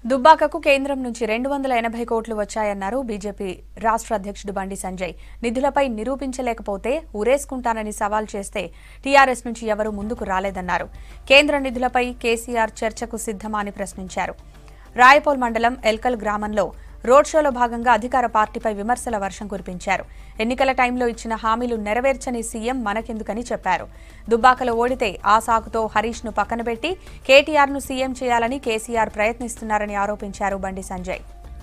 దుబ్బాకకు కేంద్రం నుంచి రెండు వందల ఎనభై కోట్లు వచ్చాయన్నారు బీజేపీ రాష్ట్ర అధ్యక్షుడు బండి సంజయ్ నిధులపై నిరూపించలేకపోతే ఉరేసుకుంటానని సవాల్ చేస్తే టీఆర్ఎస్ నుంచి ఎవరూ ముందుకు రాలేదన్నారు కేంద్ర నిధులపై కేసీఆర్ చర్చకు సిద్ధమా అని ప్రశ్నించారు రాయపోల్ మండలం ఎల్కల్ గ్రామంలో రోడ్ షోలో భాగంగా అధికార పార్టీపై విమర్శల వర్షం కురిపించారు ఎన్నికల టైంలో ఇచ్చిన హామీలు నెరవేర్చని సీఎం మనకెందుకని చెప్పారు దుబ్బాకలో ఓడితే ఆ సాకుతో హరీష్ ను పక్కనబెట్టి కేటీఆర్ ను సీఎం చేయాలని కేసీఆర్ ప్రయత్నిస్తున్నారని ఆరోపించారు బండి సంజయ్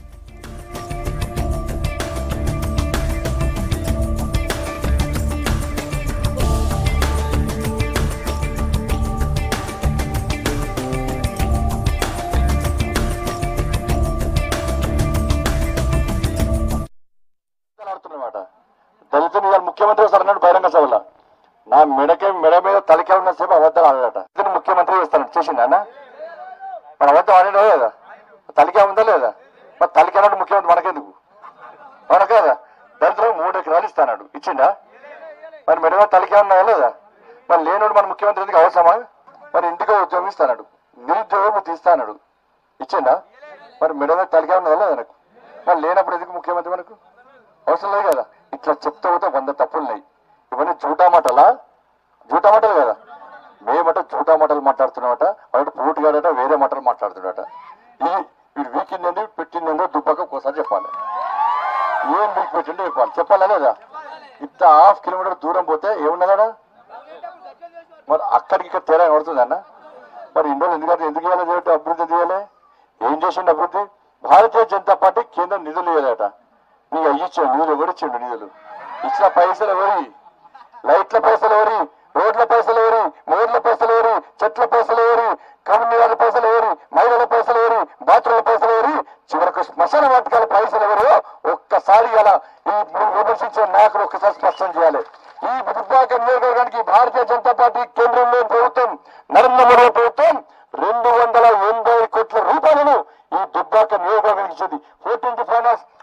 ఆడుతున్నమాట దళితుని ఇవాళ ముఖ్యమంత్రి వస్తారు అన్నాడు బహిరంగ సభలో నా మెడకే మెడ మీద తలకే ఉన్న సేపు అబద్ధాలు ఆడాడట ఇతను ముఖ్యమంత్రి చేస్తాను చేసిండు అన్న మరి అబద్ధం ఆడాడో లేదా తలికే ఉందా లేదా మరి తలికే అన్నాడు ముఖ్యమంత్రి మనకెందుకు అవునా కదా దళితులకు మూడు ఎకరాలు ఇస్తాడు ఇచ్చిండా మరి మెడ మీద తలికే ఉన్నాయా లేదా మరి లేనోడు మన ముఖ్యమంత్రి ఎందుకు అవసరమా మరి ఇంటికి ఉద్యోగం ఇస్తాడు నిరుద్యోగం తీస్తాడు ఇచ్చిండా మరి మెడ మీద తలికే ఉన్నదా లేదా నాకు మరి లేనప్పుడు ఎందుకు ముఖ్యమంత్రి మనకు అవసరం లేదు కదా ఇట్లా చెప్తూ పోతే వంద తప్పులు ఉన్నాయి ఇవన్నీ జూటా మాటలా జూటా మాటలు కదా మేమట జూటా మాటలు మాట్లాడుతున్నామట వాడు పూటిగాడట వేరే మాటలు మాట్లాడుతున్నాడట ఇది వీడు వీకిందండి పెట్టిందండి దుబ్బక ఒకసారి చెప్పాలి ఏం వీక్ పెట్టిండో చెప్పాలి చెప్పాలా లేదా ఇంత హాఫ్ కిలోమీటర్ దూరం పోతే ఏమున్నదా మరి అక్కడికి ఇక్కడ తేడా పడుతుందన్న మరి ఇన్ని రోజులు ఎందుకంటే ఎందుకు ఇవ్వాలి చేయటం అభివృద్ధి చేయాలి ఏం చేసిండు అభివృద్ధి భారతీయ జనతా పార్టీ కేంద్రం నిధులు ఇవ్వలేట నీకు ఇచ్చాడు నిధులు ఎవరిచ్చిండు నిధులు ఇచ్చిన పైసలు ఎవరి లైట్ల పైసలు ఎవరి రోడ్ల పైసలు ఎవరి మోర్ల పైసలు ఎవరి చెట్ల పైసలు ఎవరి కమ్యూనిటీల పైసలు ఎవరి మహిళల పైసలు ఎవరి బాత్రూమ్ల పైసలు ఎవరి చివరకు శ్మశాన వాటికల పైసలు ఎవరు ఒక్కసారి అలా ఈ విమర్శించిన నాయకులు ఒక్కసారి స్పష్టం చేయాలి ఈ దుబ్బాక నియోజకవర్గానికి భారతీయ జనతా పార్టీ కేంద్రంలో ప్రభుత్వం నరేంద్ర మోడీ ప్రభుత్వం రెండు వందల ఎనభై కోట్ల రూపాయలను ఈ దుబ్బాక నియోజకవర్గానికి ఇచ్చింది ఫోర్టీన్త్ ఫైనాన్స్